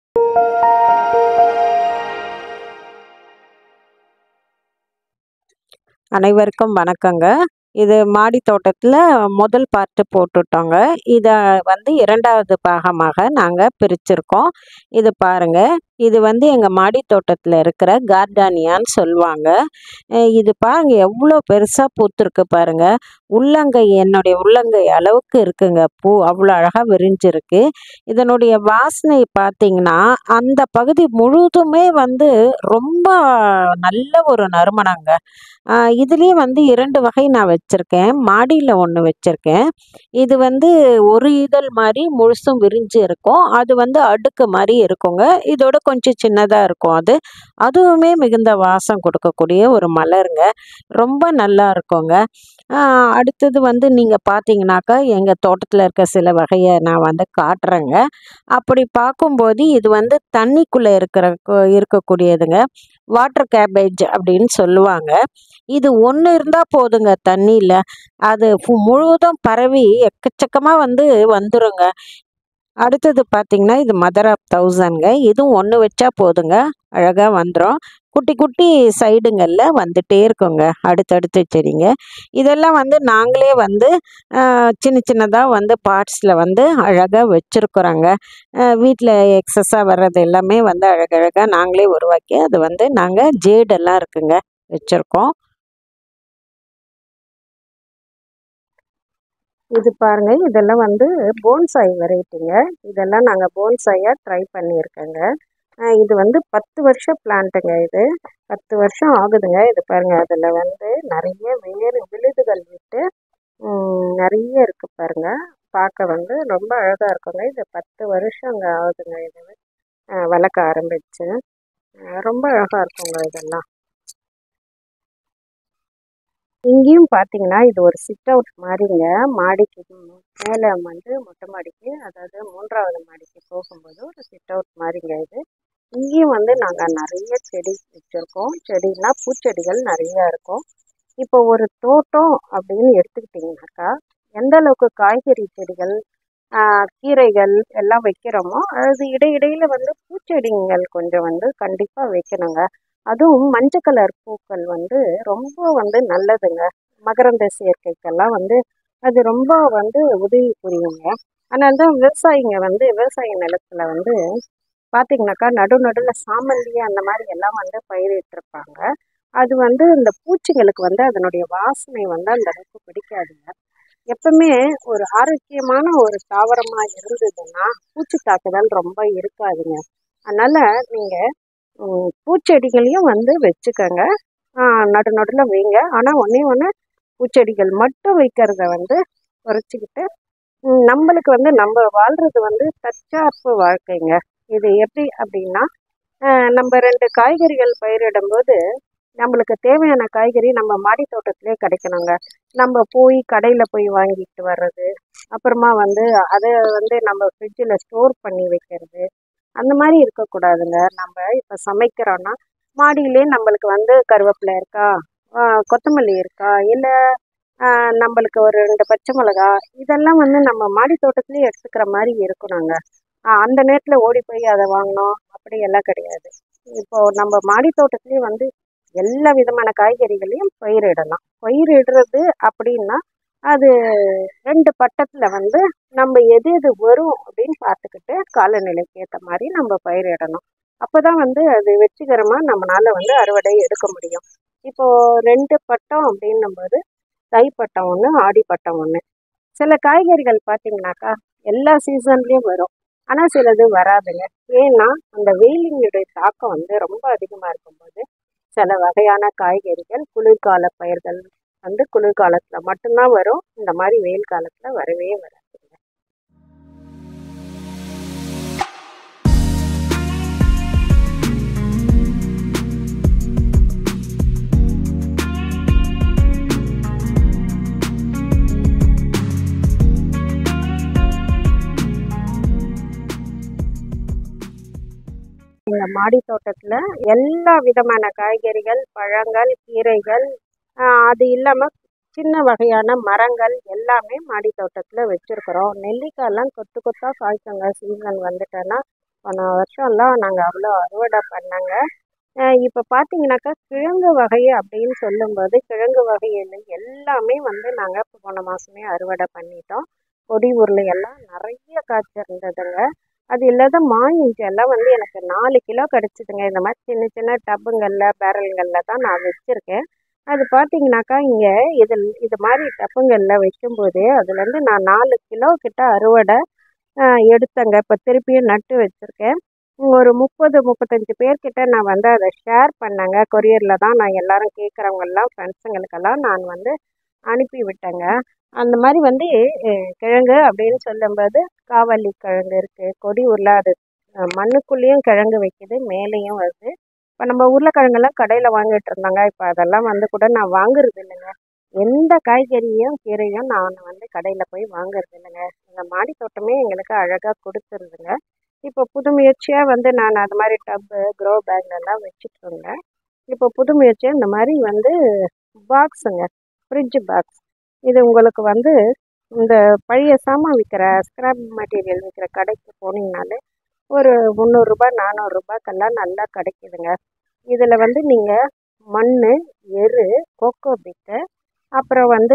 அனைவருக்கும் வணக்கங்க இது மாடி தோட்டத்தில் முதல் பார்ட்டு போட்டுட்டோங்க இதை வந்து இரண்டாவது பாகமாக நாங்கள் பிரிச்சிருக்கோம் இது பாருங்க இது வந்து எங்கள் மாடி தோட்டத்தில் இருக்கிற கார்டானியான்னு சொல்லுவாங்க அஹ் இது பாருங்க எவ்வளோ பெருசாக பூத்துருக்கு பாருங்க உள்ளங்கை என்னுடைய உள்ளங்கை அளவுக்கு இருக்குங்க பூ அவ்வளோ அழகாக விரிஞ்சிருக்கு இதனுடைய வாசனை பார்த்தீங்கன்னா அந்த பகுதி முழுதுமே வந்து ரொம்ப நல்ல ஒரு நறுமணங்க ஆஹ் இதுலயே வந்து இரண்டு வகை நான் வச்சிருக்கேன் மாடியில் ஒன்று வச்சிருக்கேன் இது வந்து ஒரு இதழ் மாதிரி முழுசும் விரிஞ்சு இருக்கும் அது வந்து அடுக்கு மாதிரி இருக்குங்க இதோட கொஞ்சம் சின்னதாக இருக்கும் அது அதுவுமே மிகுந்த வாசம் கொடுக்கக்கூடிய ஒரு மலருங்க ரொம்ப நல்லா இருக்குங்க ஆஹ் அடுத்தது வந்து நீங்கள் பார்த்தீங்கன்னாக்கா எங்கள் தோட்டத்தில் இருக்க சில வகையை நான் வந்து காட்டுறேங்க அப்படி பார்க்கும்போது இது வந்து தண்ணிக்குள்ளே இருக்கிற கு- இருக்கக்கூடியதுங்க வாட்டர் கேபேஜ் அப்படின்னு சொல்லுவாங்க இது ஒன்று இருந்தால் போதுங்க தண்ணியில் அது ஃபு- முழுவதும் பரவி எக்கச்சக்கமாக வந்து வந்துருங்க அடுத்தது பார்த்தீங்கன்னா இது மதர் ஆஃப் தௌசண்ட்ங்க இதுவும் ஒன்று வச்சா போதுங்க அழகாக வந்துடும் குட்டி குட்டி சைடுங்களில் வந்துட்டே இருக்குங்க அடுத்தடுத்து செடிங்க இதெல்லாம் வந்து நாங்களே வந்து ஆஹ், சின்ன சின்னதாக வந்து பார்ட்ஸில் வந்து அழகாக வச்சுருக்குறோங்க வீட்டில் எக்ஸஸாக வர்றது எல்லாமே வந்து அழகழகாக நாங்களே உருவாக்கி அது வந்து நாங்கள் ஜேடெல்லாம் இருக்குங்க வச்சுருக்கோம் இது பாருங்க இதெல்லாம் வந்து போன்சாய் வெரைட்டிங்க இதெல்லாம் நாங்கள் போன்சாயாக ட்ரை பண்ணியிருக்கேங்க அஹ் இது வந்து பத்து வருஷம் பிளான்ட்டுங்க இது பத்து வருஷம் ஆகுதுங்க இது பாருங்க அதில் வந்து நிறைய வேறு விழுதுகள் விட்டு ம், நிறைய இருக்கு பாருங்க பார்க்க வந்து ரொம்ப அழகாக இருக்குங்க இது பத்து வருஷங்க ஆகுதுங்க இது அஹ் வளர்க்க ஆரம்பிச்சு அஹ் ரொம்ப அழகாக இருக்குங்க இதெல்லாம் இங்கேயும் பார்த்தீங்கன்னா இது ஒரு சிட் அவுட் மாதிரிங்க மாடிக்கு மேலே வந்து மொட்டை மாடிக்கு அதாவது மூன்றாவது மாடிக்கு போகும்போது ஒரு சிட் அவுட் மாதிரிங்க இது இங்கேயும் வந்து நாங்கள் நிறைய செடி வச்சுருக்கோம் செடினா பூச்செடிகள் நிறையா இருக்கும் இப்போ ஒரு தோட்டம் அப்படின்னு எடுத்துக்கிட்டிங்கனாக்கா எந்த அளவுக்கு காய்கறி செடிகள் ஆஹ், கீரைகள் எல்லாம் வைக்கிறோமோ அது இடையிடையில வந்து பூச்செடிங்கள் கொஞ்சம் வந்து கண்டிப்பாக வைக்கணுங்க அதுவும் மஞ்சள் கலர் பூக்கள் வந்து ரொம்ப வந்து நல்லதுங்க மகரந்த சேர்க்கைக்கெல்லாம் வந்து அது ரொம்ப வந்து உதவி புரியுங்க அதனால தான் விவசாயிங்க வந்து விவசாய நிலத்துல வந்து பார்த்தீங்கன்னாக்கா நடு நடுவில் சாமந்தி அந்த மாதிரி எல்லாம் வந்து பயிரிட்டிருப்பாங்க அது வந்து இந்த பூச்சிங்களுக்கு வந்து அதனுடைய வாசனை வந்து அந்த அளவுக்கு பிடிக்காதுங்க எப்பவுமே ஒரு ஆரோக்கியமான ஒரு தாவரமாக இருந்ததுன்னா பூச்சி தாக்குதல் ரொம்ப இருக்காதுங்க அதனால நீங்கள் பூச்செடிகளையும் வந்து வச்சுக்கோங்க நடு நடுவில் வைங்க ஆனால் ஒன்றே ஒன்று பூச்செடிகள் மட்டும் வைக்கிறத வந்து குறைச்சிக்கிட்டு ம், நம்மளுக்கு வந்து நம்ம வாழ்றது வந்து தற்சார்பு வாழ்க்கைங்க இது எப்படி அப்படின்னா அஹ், நம்ம ரெண்டு காய்கறிகள் பயிரிடும்போது நம்மளுக்கு தேவையான காய்கறி நம்ம மாடி தோட்டத்திலே கிடைக்கணுங்க நம்ம போய் கடையில் போய் வாங்கிட்டு வர்றது அப்புறமா வந்து அதை வந்து நம்ம ஃப்ரிட்ஜில் ஸ்டோர் பண்ணி வைக்கிறது அந்த மாதிரி இருக்கக்கூடாதுங்க நம்ம இப்போ சமைக்கிறோன்னா மாடியிலே நம்மளுக்கு வந்து கருவேப்பிலை இருக்கா ஆஹ் கொத்தமல்லி இருக்கா இல்லை நம்மளுக்கு ஒரு ரெண்டு பச்சை மிளகா இதெல்லாம் வந்து நம்ம மாடி தோட்டத்துலேயே எடுத்துக்கிற மாதிரி இருக்கணுங்க ஆஹ் அந்த நேரத்தில் ஓடி போய் அதை வாங்கணும் அப்படி எல்லாம் கிடையாது இப்போ நம்ம மாடி தோட்டத்துலேயே வந்து எல்லா விதமான காய்கறிகளையும் பயிரிடலாம் பயிரிடுறது அப்படின்னா அது ரெண்டு பட்டத்தில் வந்து நம்ம எது எது வரும் அப்படின்னு பார்த்துக்கிட்டு காலநிலைக்கு ஏற்ற மாதிரி நம்ம பயிரிடணும் அப்போ தான் வந்து அது வெற்றிகரமாக நம்மளால வந்து அறுவடை எடுக்க முடியும் இப்போ ரெண்டு பட்டம் அப்படின்னும்போது தை பட்டம் ஒன்று ஆடி பட்டம் ஒன்று சில காய்கறிகள் பார்த்தீங்கன்னாக்கா எல்லா சீசன்லேயும் வரும் ஆனால் சிலது வராதுங்க ஏன்னா அந்த வெயிலினுடைய தாக்கம் வந்து ரொம்ப அதிகமாக இருக்கும்போது சில வகையான காய்கறிகள் குளிர்கால பயிர்கள் வந்து குளிர்காலத்தில் மட்டும்தான் வரும் இந்த மாதிரி வெயில் காலத்தில் வரவே வராதுங்க இந்த மாடி தோட்டத்தில் எல்லா விதமான காய்கறிகள் பழங்கள் கீரைகள் ஆஹ் அது இல்லாமல் சின்ன வகையான மரங்கள் எல்லாமே மாடி தோட்டத்தில் வச்சுருக்குறோம் நெல்லிக்காயெல்லாம் கொத்து கொத்தாக காய்க்குங்க சீசன் வந்துட்டேன்னா போன வருஷம்லாம் நாங்கள் அவ்வளோ அறுவடை பண்ணாங்க இப்போ பார்த்தீங்கன்னாக்கா கிழங்கு வகை அப்படின்னு சொல்லும்போது கிழங்கு வகையில் எல்லாமே வந்து நாங்கள் போன மாதமே அறுவடை பண்ணிட்டோம் கொடி உருளை எல்லாம் நிறைய காய்ச்சிருந்ததுங்க அது இல்லாத மாயிஞ்சு எல்லாம் வந்து எனக்கு நாலு கிலோ கிடச்சிதுங்க இந்த மாதிரி சின்ன சின்ன டப்புங்களில் பேரல்களில் தான் நான் வச்சுருக்கேன் அது பார்த்தீங்கன்னாக்கா இங்கே இதில் இது மாதிரி டப்புங்களில் வைக்கும்போது அதுலேருந்து நான் நாலு கிலோ கிட்ட அறுவடை எடுத்தேங்க இப்போ திருப்பியும் நட்டு வச்சுருக்கேன் ஒரு முப்பது முப்பத்தஞ்சு பேர்கிட்ட நான் வந்து அதை ஷேர் பண்ணேங்க கொரியரில் தான் நான் எல்லாரும் கேட்குறவங்கெல்லாம் ஃப்ரெண்ட்ஸுங்களுக்கெல்லாம் நான் வந்து அனுப்பி விட்டேங்க அந்த மாதிரி வந்து கிழங்கு அப்படின்னு சொல்லும்போது காவல்லி கிழங்கு இருக்குது கொடி உருளை அது மண்ணுக்குள்ளேயும் கிழங்கு வைக்குது மேலேயும் வருது இப்போ நம்ம உருளைக்கிழங்கெல்லாம் கடையில் வாங்கிட்டு இருந்தாங்க இப்போ அதெல்லாம் வந்து கூட நான் வாங்குறது இல்லைங்க எந்த காய்கறியும் கீரையும் நான் வந்து கடையில் போய் வாங்குறது இல்லைங்க எங்கள் மாடி தோட்டமே எங்களுக்கு அழகாக கொடுத்துருதுங்க இப்போ புது முயற்சியாக வந்து நான் அது மாதிரி டப்பு க்ரோ பேக்லலாம் வச்சுட்டு இருந்தேன் இப்போ புது முயற்சியாக இந்த மாதிரி வந்து பாக்ஸுங்க ஃப்ரிட்ஜ் பாக்ஸ் இது உங்களுக்கு வந்து இந்த பழைய சாமான் விற்கிற ஸ்க்ராப் மெட்டீரியல் விற்கிற கடைக்கு போனீங்கனாலே ஒரு முந்நூறுரூபா நானூறுரூபாக்கெல்லாம் நல்லா கிடைக்குதுங்க இதில் வந்து நீங்கள் மண் எரு கோகோ பிட்டு அப்புறம் வந்து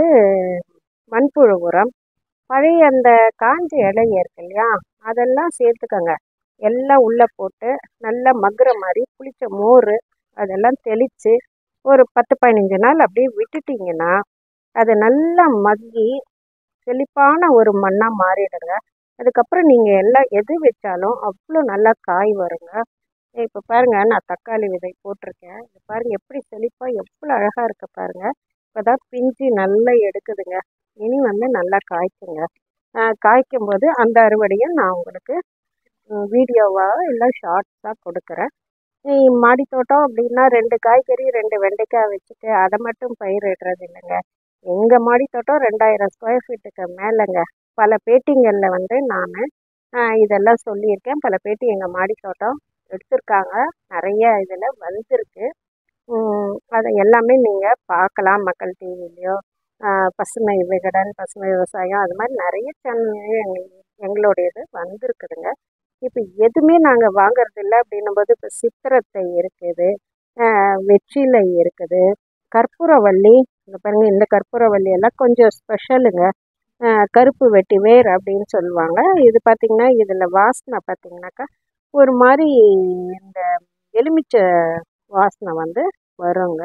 மண்புழு உரம் பழைய அந்த காஞ்ச இலை இருக்கு இல்லையா அதெல்லாம் சேர்த்துக்கோங்க எல்லாம் உள்ளே போட்டு நல்லா மக்குற மாதிரி புளிச்ச மோர் அதெல்லாம் தெளித்து ஒரு பத்து பதினஞ்சு நாள் அப்படியே விட்டுட்டிங்கன்னா அது நல்லா மக்கி செழிப்பான ஒரு மண்ணாக மாறிடுங்க அதுக்கப்புறம் நீங்கள் எல்லாம் எது வச்சாலும் அவ்வளோ நல்லா காய் வருங்க இப்போ பாருங்கள் நான் தக்காளி விதை போட்டிருக்கேன் இது பாருங்கள் எப்படி செழிப்பாக எவ்வளோ அழகாக இருக்கு பாருங்கள் இப்போ தான் பிஞ்சு நல்லா எடுக்குதுங்க இனி வந்து நல்லா காய்க்குங்க காய்க்கும் போது அந்த அறுவடையும் நான் உங்களுக்கு வீடியோவாக இல்லை ஷார்ட்ஸாக கொடுக்குறேன் மாடி தோட்டம் அப்படின்னா ரெண்டு காய்கறி ரெண்டு வெண்டைக்காய் வச்சுட்டு அதை மட்டும் பயிரிடுறது இல்லைங்க எங்கள் மாடி தோட்டம் ரெண்டாயிரம் ஸ்கொயர் ஃபீட்டுக்கு மேலேங்க பல பேட்டிங்களில் வந்து நான் இதெல்லாம் சொல்லியிருக்கேன் பல பேட்டி எங்கள் மாடி தோட்டம் எடுத்திருக்காங்க நிறைய இதில் வந்திருக்கு அதை எல்லாமே நீங்கள் பார்க்கலாம் மக்கள் டிவிலையோ பசுமை விகடன் பசுமை விவசாயம் அது மாதிரி நிறைய சேனல் எங்கள் எங்களுடையது வந்திருக்குதுங்க இப்போ எதுவுமே நாங்கள் வாங்குறது இல்லை அப்படின்னும் போது இப்போ சித்திரத்தை இருக்குது வெற்றிலை இருக்குது கற்பூரவள்ளி இந்த பாருங்கள் இந்த கற்பூரவள்ளி எல்லாம் கொஞ்சம் ஸ்பெஷலுங்க கருப்பு வெட்டி வேர் அப்படின்னு சொல்லுவாங்க இது பார்த்திங்கன்னா இதில் வாசனை பார்த்திங்கனாக்கா ஒரு மாதிரி இந்த எலுமிச்சை வாசனை வந்து வருங்க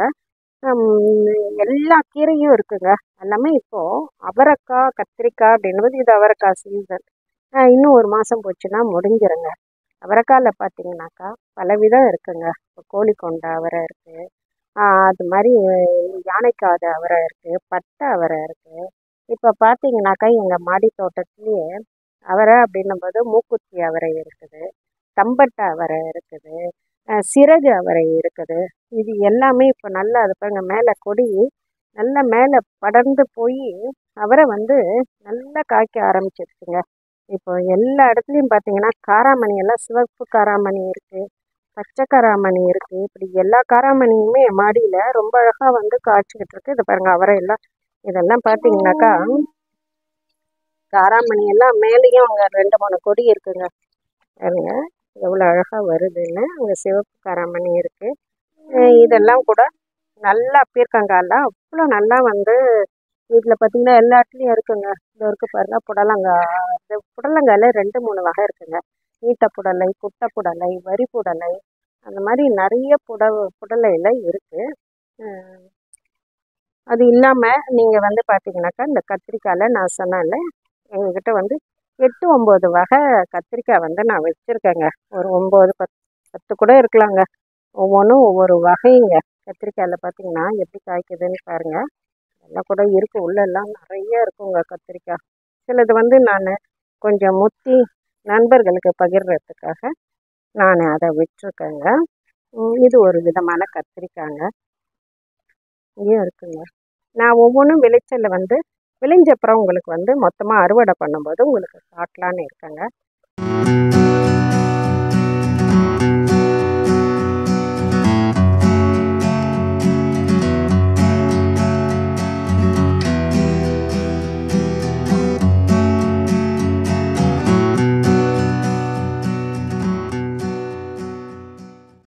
எல்லா கீரையும் இருக்குங்க எல்லாமே இப்போது அவரைக்காய் கத்திரிக்காய் அப்படின்னும்போது இது அவரைக்காய் சீசன் இன்னும் ஒரு மாதம் போச்சுன்னா முடிஞ்சிருங்க அவரைக்காயில் பார்த்தீங்கன்னாக்கா பல விதம் இருக்குங்க இப்போ கோழிக்கொண்ட அவரை இருக்குது அது மாதிரி யானைக்காது அவரை இருக்குது பட்டை அவரை இருக்குது இப்போ பார்த்தீங்கன்னாக்கா எங்கள் மாடி தோட்டத்துலேயே அவரை அப்படின்னும்போது மூக்குத்தி அவரை இருக்குது தம்பட்டை அவரை இருக்குது சிறகு அவரை இருக்குது இது எல்லாமே இப்போ நல்லா அது பாருங்க மேலே கொடி நல்லா மேலே படர்ந்து போய் அவரை வந்து நல்லா காய்க்க ஆரம்பிச்சிருச்சுங்க இப்போ எல்லா இடத்துலையும் பார்த்தீங்கன்னா காராமணி எல்லாம் சிவப்பு காராமணி இருக்குது பச்சை காராமணி இருக்குது இப்படி எல்லா காராமணியுமே மாடியில் ரொம்ப அழகாக வந்து காய்ச்சிக்கிட்டு இருக்கு இது பாருங்கள் அவரை எல்லாம் இதெல்லாம் பார்த்தீங்கன்னாக்கா காராமணி எல்லாம் மேலேயும் அங்கே ரெண்டு மூணு கொடி இருக்குங்க பாருங்க எவ்வளோ அழகாக வருதுன்னு அங்கே சிவப்பு காராமணி இருக்குது இதெல்லாம் கூட நல்லா பீர்க்கங்காயெல்லாம் அவ்வளோ நல்லா வந்து வீட்டில் பார்த்தீங்கன்னா எல்லா இடத்துலையும் இருக்குங்க இது இருக்கு பாருங்க புடலங்காய் இந்த புடலங்காயில் ரெண்டு மூணு வகை இருக்குங்க நீட்ட புடலை குட்டை புடலை வரி புடலை அந்த மாதிரி நிறைய புட புடலையில் இருக்குது அது இல்லாமல் நீங்கள் வந்து பார்த்தீங்கன்னாக்கா இந்த கத்திரிக்காயில் நான் சொன்னேன்ல எங்ககிட்ட வந்து எட்டு ஒம்பது வகை கத்திரிக்காய் வந்து நான் வச்சுருக்கேங்க ஒரு ஒம்பது பத் பத்து கூட இருக்கலாங்க ஒவ்வொன்றும் ஒவ்வொரு வகைங்க கத்திரிக்காயில் பார்த்தீங்கன்னா எப்படி காய்க்குதுன்னு பாருங்கள் எல்லாம் கூட இருக்குது உள்ளெல்லாம் நிறைய இருக்குங்க கத்திரிக்காய் சிலது வந்து நான் கொஞ்சம் முத்தி நண்பர்களுக்கு பகிர்றதுக்காக நான் அதை விட்டுருக்கேங்க இது ஒரு விதமான கத்திரிக்காய்ங்க இங்கேயும் இருக்குங்க நான் ஒவ்வொன்றும் விளைச்சலில் வந்து விளைஞ்ச அப்புறம் உங்களுக்கு வந்து மொத்தமாக அறுவடை பண்ணும்போது உங்களுக்கு காட்டலான்னு இருக்கேங்க